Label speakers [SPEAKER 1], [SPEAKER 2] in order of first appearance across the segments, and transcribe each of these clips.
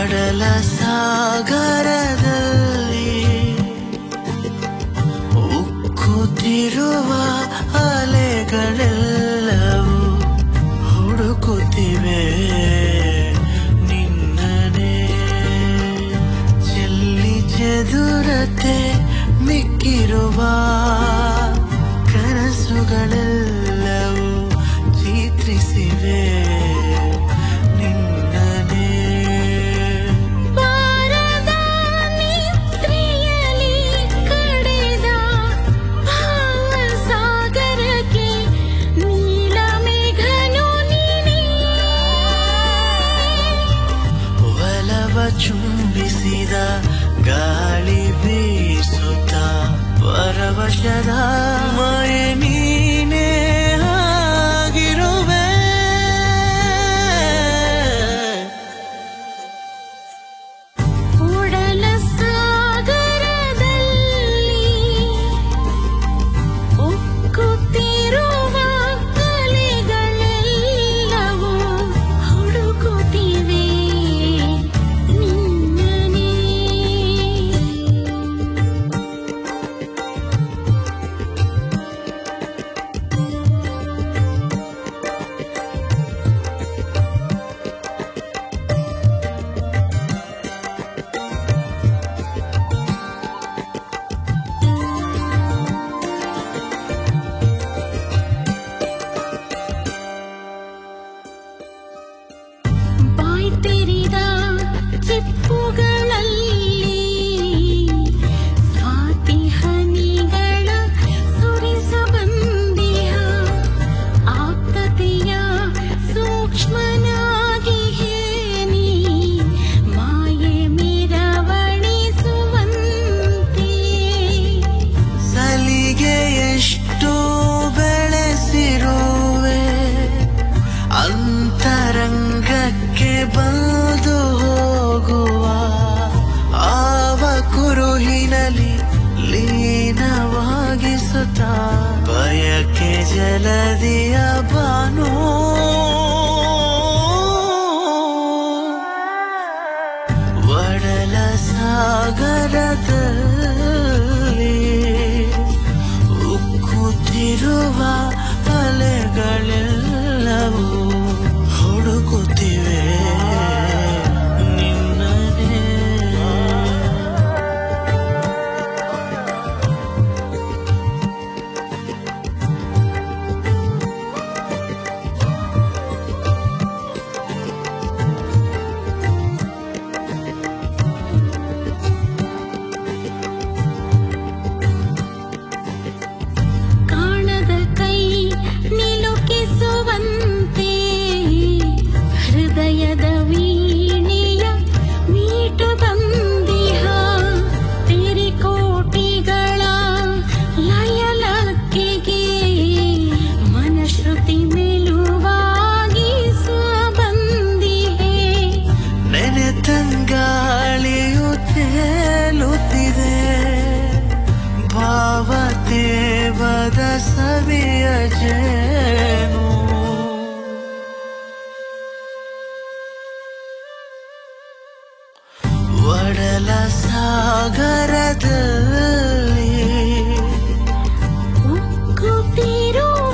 [SPEAKER 1] ಒಡಲ ಸಾಗರದಲ್ಲಿ ಉಕ್ಕುತ್ತಿರುವ ಅಲೆಗಳೆಲ್ಲವೂ ಹುಡುಕುತ್ತಿವೆ ನಿನ್ನನೆ ಚೆಲ್ಲಿ ಚೆದುರತೆ ಮಿಕ್ಕಿರುವ ಕನಸುಗಳೆಲ್ಲವೂ ಚಿತ್ರಿಸಿವೆ ನಿನ್ನನೆ
[SPEAKER 2] ಬಾರದ ನಿದ್ರೆಯಲಿ ಕಡೆದ ಭಾವಸಾಗರಕ್ಕೆ ನೀಲಮೇಘನು ನೀನೇ
[SPEAKER 1] ಒಲವ ಚುಂಬಿಸಿದ ಗಾಳಿ ಬೀಸುತ್ತ ಪರವಶದ ಮೈ ನೀನೇ ಆಗಿರುವೆ
[SPEAKER 2] ಉಡಲ ಸಾಗರದಲ್ಲಿ ಉಕ್ಕುತ್ತಿರುವ ಅಲೆಗಳೆಲ್ಲವೂ ಹುಡುಕುತ್ತಿವೆ ನಿನ್ನನೇ ಬಾಯ್ ತೆರೆದ ಚಿಪ್ಪುಗಳಲ್ಲಿ ಸ್ವಾತಿ ಹನಿಗಳ ಸುರಿಸಬಂದಿಯ ಆಪ್ತತೆಯ ಸೂಕ್ಷ್ಮನಾಗಿ ಹೇನಿ ಮಾಯೆ ಮಿರವಣಿಸುವಂತೆ
[SPEAKER 1] ಸಲಿಗೆ ಎಷ್ಟು ಬೆಳೆಸಿರುವೆ ಅಂತರಂಗಕ್ಕೆ ಬಂದು ಹೋಗುವ ಆವ ಕುರುಹಿನಲ್ಲಿ ಲೀನವಾಗಿಸುತ್ತ ಬಯಕೆ ಜಲದಿಯ ಬಾನು ಒಡಲ ಸಾಗರದಲ್ಲಿ ಉಕ್ಕುತ್ತಿರುವ ಅಲೆಗಳೆಲ್ಲವೂ ಹುಡುಕುತ್ತಿವೆ ನಿನ್ನನೇ
[SPEAKER 2] ಕಾಣದ ಕೈ ನಿಲುಕಿಸುವಂತೆ ಹೃದಯದ ವೀಣೆಯ ಮೀಟು ಬಂದಿಹ ತೆರಿಕೋಟಿಗಳ ಲಯಲಕ್ಕೆಗೆ ಮನಶ್ರುತಿ ಮೆಲುವಾಗಿ ಬಂದಿಹೆ
[SPEAKER 1] ನೆನೆ ತಂಗಾಳಿಯು ತೇಲುತ್ತಿದೆ ಭಾವತೇವದ ಸವಿಯ ಜೇನು ಒಡಲ ಸಾಗರದಲ್ಲಿ
[SPEAKER 2] ಉಕ್ಕುತ್ತಿರುವ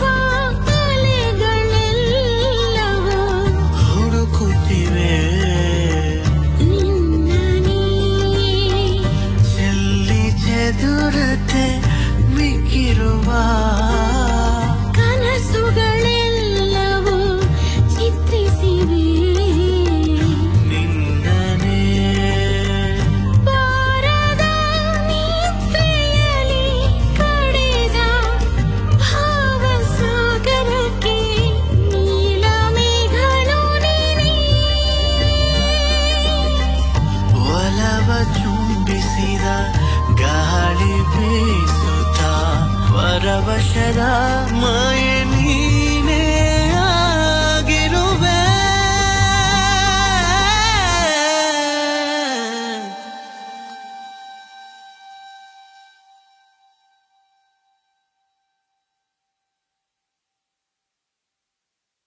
[SPEAKER 2] ಅಲೆಗಳೆಲ್ಲವೂ
[SPEAKER 1] ಹುಡುಕುತ್ತಿವೆ
[SPEAKER 2] ನಿನ್ನನೇ
[SPEAKER 1] ಚೆಲ್ಲಿ ಚೆದುರತೆ ಮಿಕ್ಕಿರುವ
[SPEAKER 2] ಕನಸುಗಳೆಲ್ಲವೂ ಚಿತ್ರಿಸಿವೆ
[SPEAKER 1] ನಿನ್ನನೇ
[SPEAKER 2] ಬಾರದ ನಿದ್ರೆಯಲಿ ಕಡೆದ ಭಾವಸಾಗರಕ್ಕೆ ನೀಲಮೇಘನು ನೀನೇ
[SPEAKER 1] ಒಲವ ಚುಂಬಿಸಿದ ಗಾಳಿ ಬೀಸುತ್ತ ಪರವಶದ ಮೈ